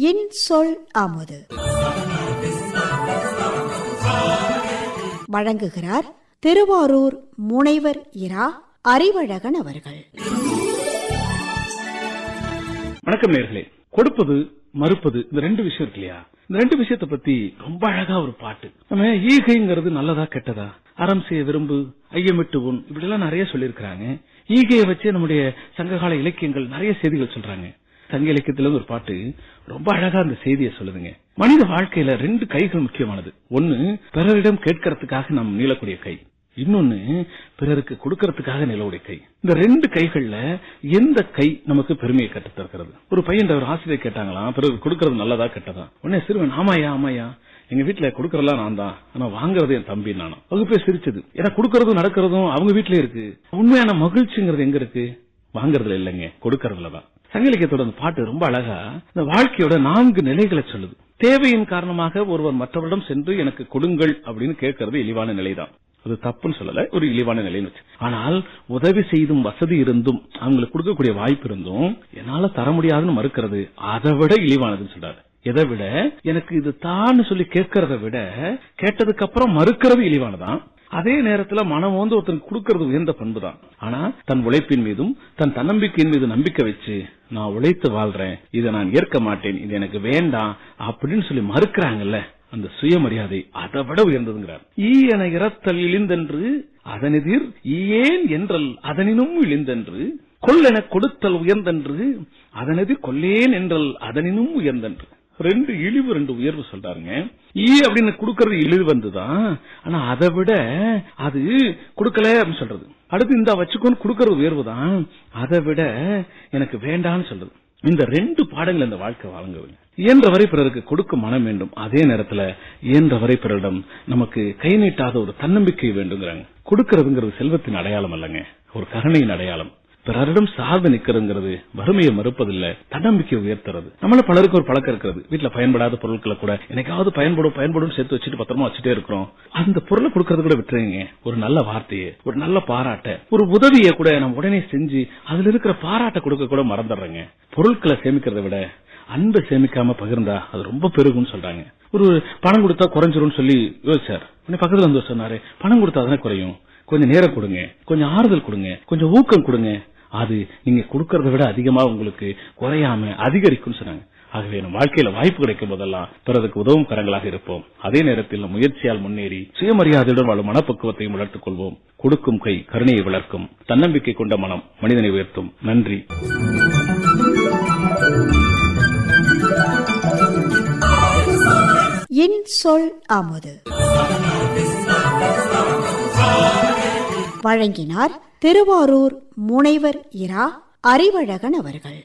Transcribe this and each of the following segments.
இன் சொல் அமுது வழங்குகிறார் திருவாரூர் முனைவர் இரா அறிவழகன் அவர்கள் வணக்கம் நேர்களே கொடுப்பது மறுப்பது இந்த ரெண்டு விஷயம் இருக்கு இல்லையா இந்த ரெண்டு விஷயத்தை பத்தி ரொம்ப அழகா ஒரு பாட்டு நம்ம ஈகைங்கிறது நல்லதா கெட்டதா அறம் செய்ய விரும்பு ஐயமிட்டு உன் இப்படி எல்லாம் நிறைய சொல்லியிருக்கிறாங்க ஈகையை வச்சே நம்முடைய சங்ககால இலக்கியங்கள் நிறைய செய்திகள் சொல்றாங்க சங்க இலக்கியத்துல இருந்து ஒரு பாட்டு ரொம்ப அழகா அந்த செய்தியை சொல்லுதுங்க மனித வாழ்க்கையில ரெண்டு கைகள் முக்கியமானது ஒன்னு பிறரிடம் கேட்கறதுக்காக நாம் நீளக்கூடிய கை இன்னொன்னு பிறருக்கு கொடுக்கறதுக்காக நிலவுடைய கை இந்த ரெண்டு கைகள்ல எந்த கை நமக்கு பெருமையை கற்றுத் தருகிறது ஒரு பையன் ஒரு ஆசிரியர் கேட்டாங்களாம் பிறருக்கு கொடுக்கறது நல்லதா கெட்டதா உடனே சிறுவன் ஆமாயா ஆமாயா எங்க வீட்டுல கொடுக்கறதெல்லாம் நான் தான் ஆனா வாங்குறது என் தம்பி நானும் வகுப்பே சிரிச்சது ஏன்னா கொடுக்கறதும் நடக்கிறதும் அவங்க வீட்டுல இருக்கு உண்மையான மகிழ்ச்சிங்கிறது எங்க இருக்கு வாங்குறதுல இல்லைங்க கொடுக்கறதுல தான் சங்க இலக்கியத்தோட அந்த பாட்டு ரொம்ப அழகா இந்த வாழ்க்கையோட நான்கு நிலைகளை சொல்லுது தேவையின் காரணமாக ஒருவர் மற்றவரிடம் சென்று எனக்கு கொடுங்கள் அப்படின்னு கேட்கறது இழிவான நிலைதான் அது தப்புன்னு சொல்லல ஒரு இழிவான நிலைன்னு வச்சு ஆனால் உதவி செய்தும் வசதி இருந்தும் அவங்களுக்கு கொடுக்கக்கூடிய வாய்ப்பு இருந்தும் என்னால தர முடியாதுன்னு மறுக்கிறது அதை விட இழிவானதுன்னு சொல்றாரு எதை விட எனக்கு இது தான் சொல்லி கேட்கறத விட கேட்டதுக்கு அப்புறம் மறுக்கிறது இழிவானதான் அதே நேரத்துல மனம் வந்து ஒருத்தருக்கு கொடுக்கறது உயர்ந்த பண்பு தான் ஆனா தன் உழைப்பின் மீதும் தன் தன்னம்பிக்கையின் மீது நம்பிக்கை வச்சு நான் உழைத்து வாழ்றேன் இதை நான் ஏற்க மாட்டேன் இது எனக்கு வேண்டாம் அப்படின்னு சொல்லி மறுக்கிறாங்கல்ல அந்த சுயமரியாதை அதை விட உயர்ந்ததுங்கிறார் ஈ என இறத்தல் இழிந்தென்று அதனெதிர் ஈயேன் என்றல் அதனினும் இழிந்தென்று கொல்லென கொடுத்தல் உயர்ந்தென்று அதனெதிர் கொல்லேன் என்றல் அதனினும் உயர்ந்தென்று ரெண்டு இழிவு ரெண்டு உயர்வு சொல்றாருங்க ஈ அப்படின்னு கொடுக்கறது இழிவு வந்துதான் ஆனா அதை விட அது கொடுக்கல அப்படின்னு சொல்றது அடுத்து இந்த வச்சுக்கோன்னு கொடுக்கறது உயர்வு தான் அதை விட எனக்கு வேண்டான்னு சொல்றது இந்த ரெண்டு பாடங்கள் இந்த வாழ்க்கை வழங்குவீங்க இயன்றவரை பிறருக்கு கொடுக்கும் மனம் வேண்டும் அதே நேரத்துல இயன்றவரை பிறரிடம் நமக்கு கை நீட்டாத ஒரு தன்னம்பிக்கை வேண்டுங்கிறாங்க கொடுக்கறதுங்கிறது செல்வத்தின் அடையாளம் அல்லங்க ஒரு கருணையின் அடையாளம் பிறரிடம் சார்ந்து நிக்கிறதுங்கிறது வறுமையை மறுப்பதில்லை தன்னம்பிக்கையை உயர்த்துறது நம்மள பலருக்கு ஒரு பழக்கம் இருக்கிறது வீட்டுல பயன்படாத பொருட்களை கூட எனக்காவது பயன்படும் பயன்படும் சேர்த்து வச்சுட்டு பத்திரமா வச்சுட்டே இருக்கிறோம் அந்த பொருளை கொடுக்கறது கூட விட்டுருங்க ஒரு நல்ல வார்த்தையை ஒரு நல்ல பாராட்ட ஒரு உதவியை கூட நம்ம உடனே செஞ்சு அதுல இருக்கிற பாராட்ட கொடுக்க கூட மறந்துடுறேங்க பொருட்களை சேமிக்கிறத விட அன்பை சேமிக்காம பகிர்ந்தா அது ரொம்ப பெருகும்னு சொல்றாங்க ஒரு பணம் கொடுத்தா குறைஞ்சிரும் சொல்லி யோசிச்சார் உடனே பக்கத்துல வந்து சொன்னாரு பணம் கொடுத்தா தானே குறையும் கொஞ்சம் நேரம் கொடுங்க கொஞ்சம் ஆறுதல் கொடுங்க கொஞ்சம் ஊக்கம் கொடுங்க அது நீங்க கொடுக்கறத விட அதிகமா உங்களுக்கு குறையாம அதிகரிக்கும் சொன்னாங்க ஆகவே நம் வாழ்க்கையில வாய்ப்பு கிடைக்கும் போதெல்லாம் பிறருக்கு உதவும் கரங்களாக இருப்போம் அதே நேரத்தில் நம் முயற்சியால் முன்னேறி சுயமரியாதையுடன் வாழும் மனப்பக்குவத்தையும் வளர்த்துக் கொள்வோம் கொடுக்கும் கை கருணையை வளர்க்கும் தன்னம்பிக்கை கொண்ட மனம் மனிதனை உயர்த்தும் நன்றி இன் சொல் அமுது வழங்கினார் திருவாரூர் முனைவர் இரா அறிவழகன் அவர்கள்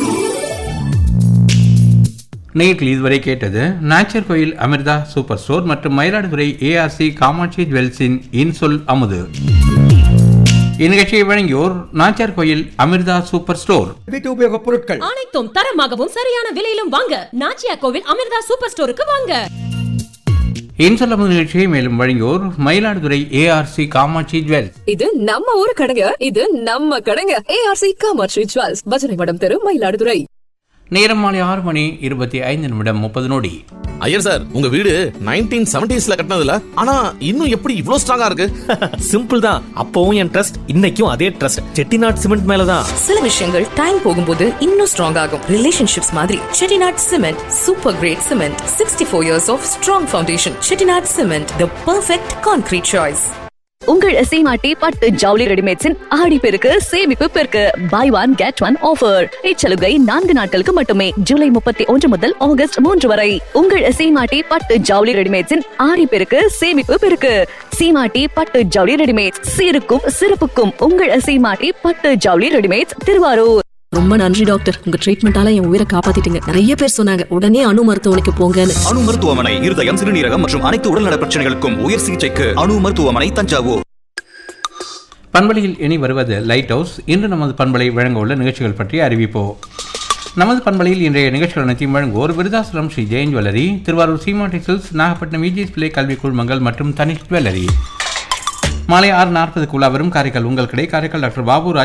நேற்றில் இதுவரை கேட்டது நாச்சர் கோயில் அமிர்தா சூப்பர் ஸ்டோர் மற்றும் மயிலாடுதுறை ஏஆர்சி காமாட்சி ஜுவல்ஸின் இன்சொல் அமுது இந்நிகழ்ச்சியை வழங்கியோர் நாச்சர் கோயில் அமிர்தா சூப்பர் ஸ்டோர் வீட்டு உபயோகப் பொருட்கள் அனைத்தும் தரமாகவும் சரியான விலையிலும் வாங்க நாச்சியா கோவில் அமிர்தா சூப்பர் ஸ்டோருக்கு வாங்க இன்சொல் அமுது நிகழ்ச்சியை மேலும் வழங்கியோர் மயிலாடுதுறை ஏஆர்சி காமாட்சி ஜுவல்ஸ் இது நம்ம ஊரு கடைங்க இது நம்ம கடைங்க ஏஆர்சி காமாட்சி ஜுவல்ஸ் பஜனை மடம் தெரு மயிலாடுதுறை நேரம் மாலை ஆறு மணி இருபத்தி ஐந்து நிமிடம் முப்பது நொடி ஐயர் சார் உங்க வீடு நைன்டீன் செவன்டிஸ்ல கட்டினதுல ஆனா இன்னும் எப்படி இவ்ளோ ஸ்ட்ராங்கா இருக்கு சிம்பிள் தான் அப்பவும் என் ட்ரஸ்ட் இன்னைக்கும் அதே ட்ரஸ்ட் செட்டிநாட் சிமெண்ட் மேலதான் சில விஷயங்கள் டைம் போகும்போது இன்னும் ஸ்ட்ராங் ஆகும் ரிலேஷன்ஷிப்ஸ் மாதிரி Chettinad cement super great cement sixty four years of strong foundation Chettinad cement the perfect concrete choice உங்கள் சீமாட்டி பட்டு ஜவுளி ரெடிமேட்ஸின் ஆடி பெருக்கு சேமிப்பு பெருக்கு buy one get one offer இச்சலுகை நான்கு நாட்களுக்கு மட்டுமே ஜூலை முப்பத்தி ஒன்று முதல் ஆகஸ்ட் மூன்று வரை உங்கள் சீமாட்டி பட்டு ஜவுளி ரெடிமேட்ஸின் ஆடி பெருக்கு சேமிப்பு பெருக்கு சீமாட்டி பட்டு ஜவுளி ரெடிமேட்ஸ் சீருக்கும் சிறப்புக்கும் உங்கள் சீமாட்டி பட்டு ஜவுளி ரெடிமேட்ஸ் திருவாரூர் ரொம்ப நன்றி டாக்டர் உங்க ட்ரீட்மெண்டால என் உயிரை காப்பாத்திட்டீங்க நிறைய பேர் சொன்னாங்க உடனே அணு மருத்துவமனைக்கு போங்கன்னு அணு மருத்துவமனை இருதயம் சிறுநீரகம் மற்றும் அனைத்து உடல்நல பிரச்சனைகளுக்கும் உயர் சிகிச்சைக்கு அணு மருத்துவமனை தஞ்சாவூர் பண்பலையில் இனி வருவது லைட் ஹவுஸ் இன்று நமது பண்பலை வழங்க உள்ள நிகழ்ச்சிகள் பற்றி அறிவிப்போ நமது பண்பலையில் இன்றைய நிகழ்ச்சிகள் அனைத்தையும் வழங்குவோர் Virudhachalam Sri Jain jewellery Thiruvarur Seematti silks Nagapattinam VGS பிள்ளை கல்வி குழுமங்கள் மற்றும் தனிஷ் ஜுவல்லரி மாலை ஆறு நாற்பதுக்கு உலா வரும் காரைக்கால் உங்கள் கடை காரைக்கால் டாக்டர் பாபு ராஜ்